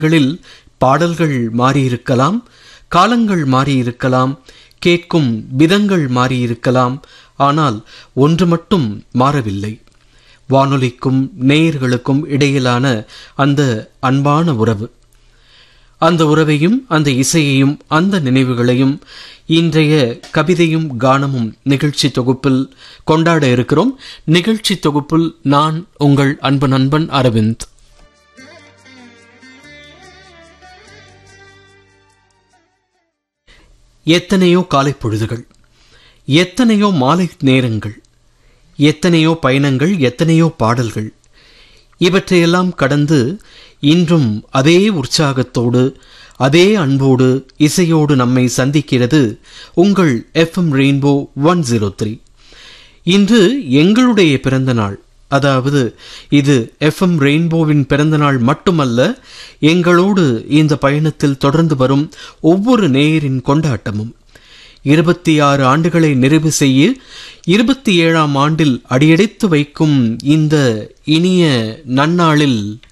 களில் பாடல்கள் மாறியிருக்கலாம் காலங்கள் மாறியிருக்கலாம் கேட்கும் விதங்கள் மாறியிருக்கலாம் ஆனால் ஒன்று மட்டும் மாறவில்லை வானொலிக்கும் நேயர்களுக்கும் இடையிலான அந்த அன்பான உறவு அந்த உறவையும் அந்த இசையையும் அந்த நினைவுகளையும் இன்றைய கவிதையும் கானமும் நிகழ்ச்சி தொகுப்பில் கொண்டாட இருக்கிறோம் நிகழ்ச்சி தொகுப்பில் நான் உங்கள் அன்பு நண்பன் அரவிந்த் எத்தனையோ காலை பொழுதுகள் எத்தனையோ மாலை நேரங்கள் எத்தனையோ பயணங்கள் எத்தனையோ பாடல்கள் இவற்றையெல்லாம் கடந்து இன்றும் அதே உற்சாகத்தோடு அதே அன்போடு இசையோடு நம்மை சந்திக்கிறது உங்கள் FM rainbow one zero three இன்று எங்களுடைய பிறந்த நாள் அதாவது இது எஃப்எம் ரெயின்போவின் பிறந்த நாள் மட்டுமல்ல எங்களோடு இந்த பயணத்தில் தொடர்ந்து வரும் ஒவ்வொரு நேயரின் கொண்டாட்டமும் இருபத்தி ஆறு ஆண்டுகளை நிறைவு செய்ய இருபத்தி ஏழாம் ஆண்டில் அடியெடுத்து வைக்கும் இந்த இனிய நன்னாளில்